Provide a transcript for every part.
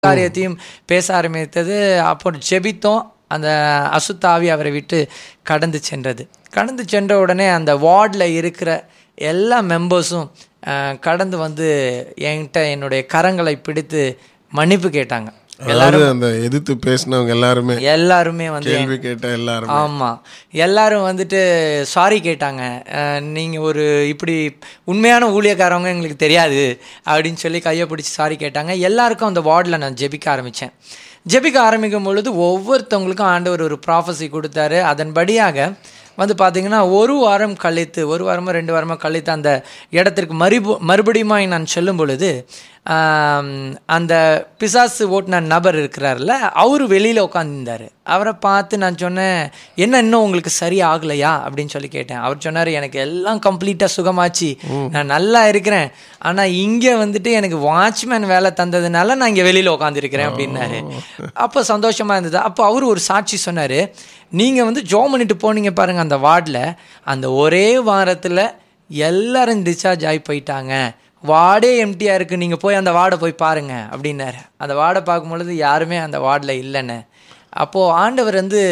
காரியத்தையும் பேச ஆரம்பித்தது அப்போ ஜெபித்தோம் அந்த அசுத்தாவி அவரை விட்டு கடந்து சென்றது கடந்து சென்ற உடனே அந்த வார்டில் இருக்கிற எல்லா மெம்பர்ஸும் கடந்து வந்து என்கிட்ட என்னுடைய கரங்களை பிடித்து மன்னிப்பு கேட்டாங்க அதாவது அந்த எதிர்த்து பேசினவங்க எல்லாருமே எல்லாருமே வந்து கேள்வி கேட்ட எல்லாருமே ஆமாம் எல்லாரும் வந்துட்டு சாரி கேட்டாங்க அஹ், நீங்க ஒரு இப்படி உண்மையான ஊழியக்காரவங்க எங்களுக்கு தெரியாது அப்படின்னு சொல்லி கையை பிடிச்சி சாரி கேட்டாங்க எல்லாருக்கும் அந்த வார்டில் நான் ஜெபிக்க ஆரம்பித்தேன் ஜெபிக்க ஆரம்பிக்கும் பொழுது ஒவ்வொருத்தவங்களுக்கும் ஆண்டவர் ஒரு ப்ராஃபஸி கொடுத்தாரு அதன்படியாக வந்து பார்த்தீங்கன்னா ஒரு வாரம் கழித்து ஒரு வாரமோ ரெண்டு வாரமோ கழித்து அந்த இடத்திற்கு மறுபு மறுபடியுமாய் நான் செல்லும் பொழுது ஆம், அந்த பிசாசு ஓட்டுன நபர் இருக்கிறார்ல அவரு வெளியில் உட்காந்துருந்தார் அவரை பார்த்து நான் சொன்னேன் என்ன இன்னும் உங்களுக்கு சரி ஆகலையா அப்படின்னு சொல்லி கேட்டேன் அவர் சொன்னார் எனக்கு எல்லாம் கம்ப்ளீட்டாக சுகமாச்சு நான் நல்லா இருக்கிறேன் ஆனால் இங்கே வந்துட்டு எனக்கு வாட்ச்மேன் வேலை தந்ததுனால நான் இங்கே வெளியில் உட்காந்துருக்கிறேன் அப்படின்னாரு அப்போ சந்தோஷமாக இருந்தது அப்போ அவர் ஒரு சாட்சி சொன்னார் நீங்கள் வந்து ஜோ பண்ணிட்டு போனீங்க பாருங்கள் அந்த வார்டில் அந்த ஒரே வாரத்தில் எல்லாரும் டிஸ்சார்ஜ் ஆகி போயிட்டாங்க வார்டே எம்டியாக இருக்குது நீங்கள் போய் அந்த வார்டை போய் பாருங்க அப்படின்னாரு அந்த வார்டை பார்க்கும் பொழுது யாருமே அந்த வார்டில் இல்லைன்னு அப்போது ஆண்டவர் வந்து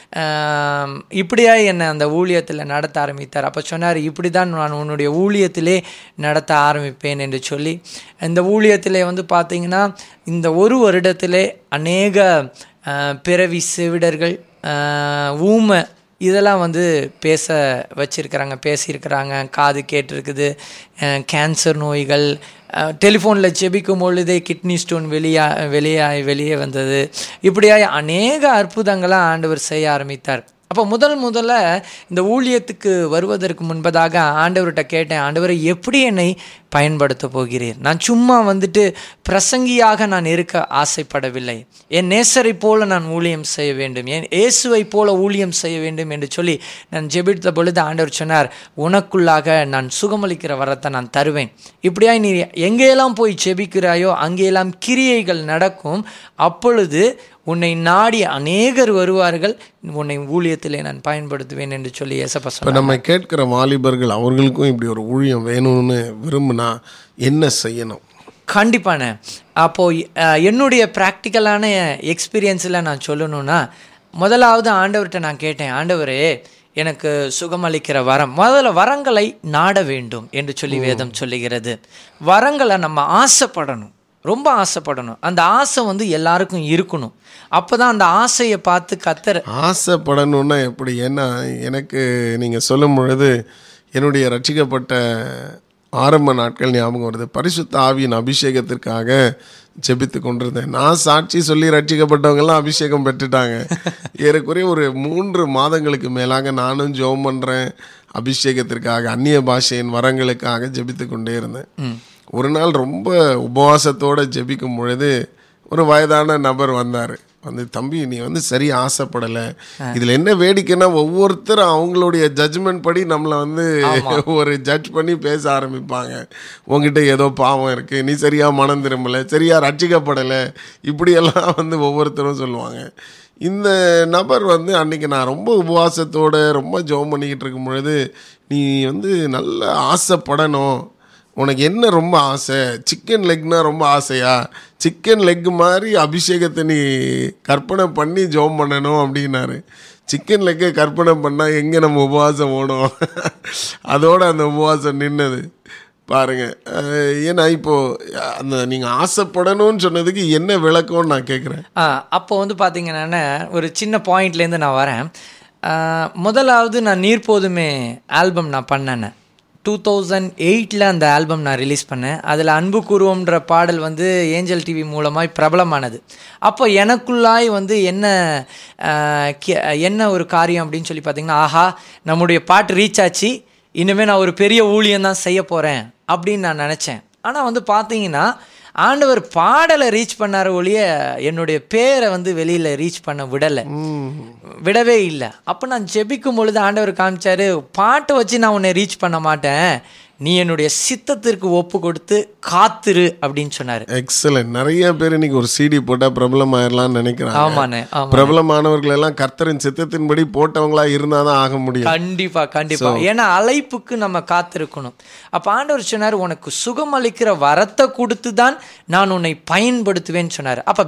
ஆம், இப்படியா என்னை அந்த ஊழியத்தில் நடத்த ஆரம்பித்தார் அப்போ சொன்னார் இப்படி தான் நான் உன்னுடைய ஊழியத்திலே நடத்த ஆரம்பிப்பேன் என்று சொல்லி இந்த ஊழியத்திலே வந்து பார்த்தீங்கன்னா இந்த ஒரு வருடத்திலே அநேக ஆ, பிறவி செவிடர்கள் ஆ, ஊமை இதெல்லாம் வந்து பேச வச்சிருக்கிறாங்க பேசியிருக்கிறாங்க காது கேட்டிருக்குது அஹ் கேன்சர் நோய்கள் டெலிஃபோனில் ஜெபிக்கும் பொழுதே கிட்னி ஸ்டோன் வெளியா வெளியா வெளியே வந்தது இப்படியாய் அநேக அற்புதங்களை ஆண்டவர் செய்ய ஆரம்பித்தார் அப்போ முதல் முதல்ல இந்த ஊழியத்துக்கு வருவதற்கு முன்பதாக ஆண்டவர்கிட்ட கேட்டேன் ஆண்டவரை எப்படி என்னை பயன்படுத்த போகிறீர் நான் சும்மா வந்துட்டு பிரசங்கியாக நான் இருக்க ஆசைப்படவில்லை என் நேசரை போல நான் ஊழியம் செய்ய வேண்டும் என் இயேசுவை போல ஊழியம் செய்ய வேண்டும் என்று சொல்லி நான் ஜெபித்த பொழுது ஆண்டவர் சொன்னார் உனக்குள்ளாக நான் சுகமளிக்கிற வரத்தை நான் தருவேன் இப்படியாய் நீ எங்கேயெல்லாம் போய் ஜெபிக்கிறாயோ அங்கேயெல்லாம் கிரியைகள் நடக்கும் அப்பொழுது உன்னை நாடி அநேகர் வருவார்கள் உன்னை ஊழியத்திலே நான் பயன்படுத்துவேன் என்று சொல்லி ஏசப்பா இப்போ சொன்னார் நம்ம கேட்கிற வாலிபர்கள் அவர்களுக்கும் இப்படி ஒரு ஊழியம் வேணும்னு விரும்புனா என்ன செய்யணும் கண்டிப்பாண்ணே அப்போது அஹ், என்னுடைய ப்ராக்டிக்கலான எக்ஸ்பீரியன்ஸில் நான் சொல்லணும்னா முதலாவது ஆண்டவர்கிட்ட நான் கேட்டேன் ஆண்டவரே எனக்கு சுகமளிக்கிற வரம் முதல்ல வரங்களை நாட வேண்டும் என்று சொல்லி வேதம் சொல்லுகிறது வரங்களை நம்ம ஆசைப்படணும் ரொம்ப ஆசைப்படணும் அந்த ஆசை வந்து எல்லாருக்கும் இருக்கணும் அப்போ தான் அந்த ஆசையை பார்த்து கத்தர் ஆசைப்படணும்னா எப்படி ஏன்னா எனக்கு நீங்கள் சொல்லும் பொழுது என்னுடைய ரட்சிக்கப்பட்ட ஆரம்ப நாட்கள் ஞாபகம் வருது பரிசுத்த ஆவியின் அபிஷேகத்திற்காக ஜெபித்து கொண்டிருந்தேன் நான் சாட்சி சொல்லி ரட்சிக்கப்பட்டவங்கெல்லாம் அபிஷேகம் பெற்றுட்டாங்க ஏறக்குறைய ஒரு மூன்று மாதங்களுக்கு மேலாக நானும் ஜெபம் பண்ணுறேன் அபிஷேகத்திற்காக அந்நிய பாஷையின் வரங்களுக்காக ஜெபித்து கொண்டே இருந்தேன் ஒரு நாள் ரொம்ப உபவாசத்தோட ஜெபிக்கும் பொழுது ஒரு வயதான நபர் வந்தார் வந்து தம்பி நீ வந்து சரியா ஆசைப்படலை இதில் என்ன வேடிக்கைன்னா ஒவ்வொருத்தரும் அவங்களுடைய ஜட்ஜ்மெண்ட் படி நம்மளை வந்து ஒரு ஜட்ஜ் பண்ணி பேச ஆரம்பிப்பாங்க உங்ககிட்ட ஏதோ பாவம் இருக்குது நீ சரியா மனம் திரும்பலை சரியா ரட்சிக்கப்படலை இப்படியெல்லாம் வந்து ஒவ்வொருத்தரும் சொல்லுவாங்க இந்த நபர் வந்து அன்னைக்கு நான் ரொம்ப உபவாசத்தோட ரொம்ப ஜெபம் பண்ணிக்கிட்டு இருக்கும் பொழுது நீ வந்து நல்ல ஆசைப்படணும் உனக்கு என்ன ரொம்ப ஆசை சிக்கன் லெக்னா ரொம்ப ஆசையா சிக்கன் லெக் மாதிரி அபிஷேகத்தை நீ கற்பனை பண்ணி ஜெபம் பண்ணணும் அப்படின்னாரு சிக்கன் லெக்கை கற்பனை பண்ணால் எங்கே நம்ம உபவாசம் ஓடும் அதோட அந்த உபவாசம் நின்னது பாருங்க அஹ் ஏன்னா இப்போ அந்த நீங்கள் ஆசைப்படணும்னு சொன்னதுக்கு என்ன விளக்கம்னு நான் கேட்குறேன் ஆ அப்போ வந்து பார்த்தீங்கன்னா ஒரு சின்ன பாயிண்ட்லேருந்து நான் வரேன் ஆ, முதலாவது நான் நீர்ப்போதுமே ஆல்பம் நான் பண்ணேன் டூ தௌசண்ட் எயிட்டில் அந்த ஆல்பம் நான் ரிலீஸ் பண்ணேன் அதில் அன்பு கூறுவோம்ன்ற பாடல் வந்து ஏஞ்சல் டிவி மூலமாய் பிரபலமானது அப்போ எனக்குள்ளாய் வந்து என்ன ஆ, கே- என்ன ஒரு காரியம் அப்படின்னு சொல்லி பார்த்தீங்கன்னா ஆஹா நம்முடைய பாட்டு ரீச் ஆச்சு இனிமேல் நான் ஒரு பெரிய ஊழியம் தான் செய்ய போகிறேன் அப்படின்னு நான் நினச்சேன் ஆனால் வந்து பார்த்தீங்கன்னா ஆண்டவர் பாடலை ரீச் பண்ணார ஒழிய என்னுடைய பேரை வந்து வெளியில் ரீச் பண்ண விடலை விடவே இல்லை அப்போ நான் ஜெபிக்கும் பொழுது ஆண்டவர் காமிச்சாரு பாட்டை வச்சு நான் உன்னை ரீச் பண்ண மாட்டேன் நீ என்னுடைய சித்தத்திற்கு ஒப்பு கொடுத்து காத்துரு அப்படின்னு சொன்னாரு எக்ஸலன்ட் நிறைய பேர் இன்னைக்கு ஒரு சிடி போட்டா பிரபலம் ஆயிரலாம்னு நினைக்கிறாங்க ஆமாண்ணே ஆமா பிரபலமானவர்கள் எல்லாம் கர்த்தரின் சித்தத்தின்படி போட்டவங்களா இருந்தாதான் ஆக முடியும் கண்டிப்பா கண்டிப்பா ஏன்னா அழைப்புக்கு நம்ம காத்திருக்கணும் அப்ப ஆண்டவர் சொன்னார் உனக்கு சுகம் அளிக்கிற வரத்தை கொடுத்து தான் நான் உன்னை பயன்படுத்துவேன்னு சொன்னார் அப்ப